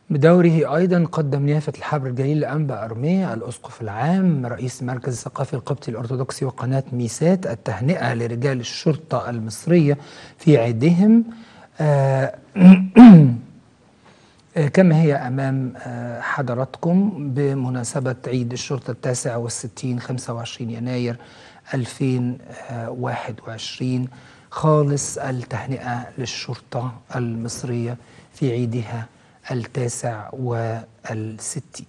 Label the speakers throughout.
Speaker 1: بدوره أيضا قدم نيافة الحبر الجليل لأنبا أرميا الأسقف العام رئيس المركز الثقافي القبطي الأرثوذكسي وقناة ميسات التهنئة لرجال الشرطة المصرية في عيدهم آه كما هي أمام حضراتكم بمناسبة عيد الشرطة التاسع والستين 25 يناير 2021 خالص التهنئة للشرطة المصرية في عيدها التاسع والستين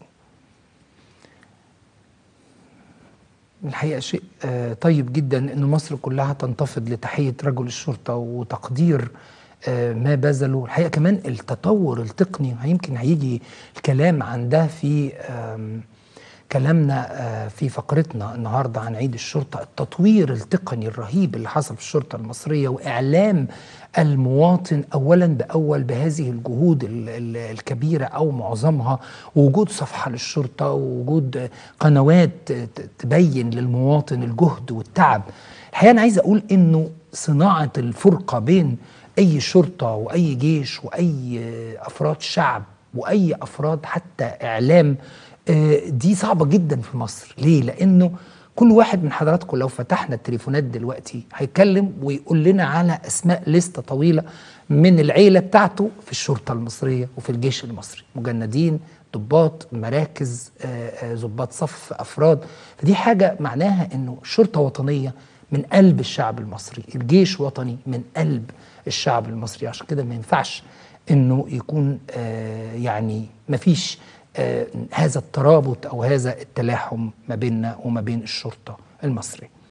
Speaker 1: الحقيقة شيء طيب جدا أن مصر كلها تنتفض لتحية رجل الشرطة وتقدير ما بذلوا الحقيقة كمان التطور التقني يمكن هيجي الكلام عن ده في كلامنا في فقرتنا النهاردة عن عيد الشرطة التطوير التقني الرهيب اللي حصل في الشرطة المصرية وإعلام المواطن أولا بأول بهذه الجهود الكبيرة أو معظمها ووجود صفحة للشرطة ووجود قنوات تبين للمواطن الجهد والتعب الحقيقة أنا عايز أقول إنه صناعة الفرقة بين اي شرطه واي جيش واي افراد شعب واي افراد حتى اعلام دي صعبه جدا في مصر ليه لانه كل واحد من حضراتكم لو فتحنا التليفونات دلوقتي هيتكلم ويقول لنا على اسماء لسته طويله من العيله بتاعته في الشرطه المصريه وفي الجيش المصري مجندين ضباط مراكز ضباط صف افراد فدي حاجه معناها انه شرطه وطنيه من قلب الشعب المصري الجيش وطني من قلب الشعب المصري عشان كده ما ينفعش انه يكون آه يعني ما فيش آه هذا الترابط او هذا التلاحم ما بيننا وما بين الشرطه المصريه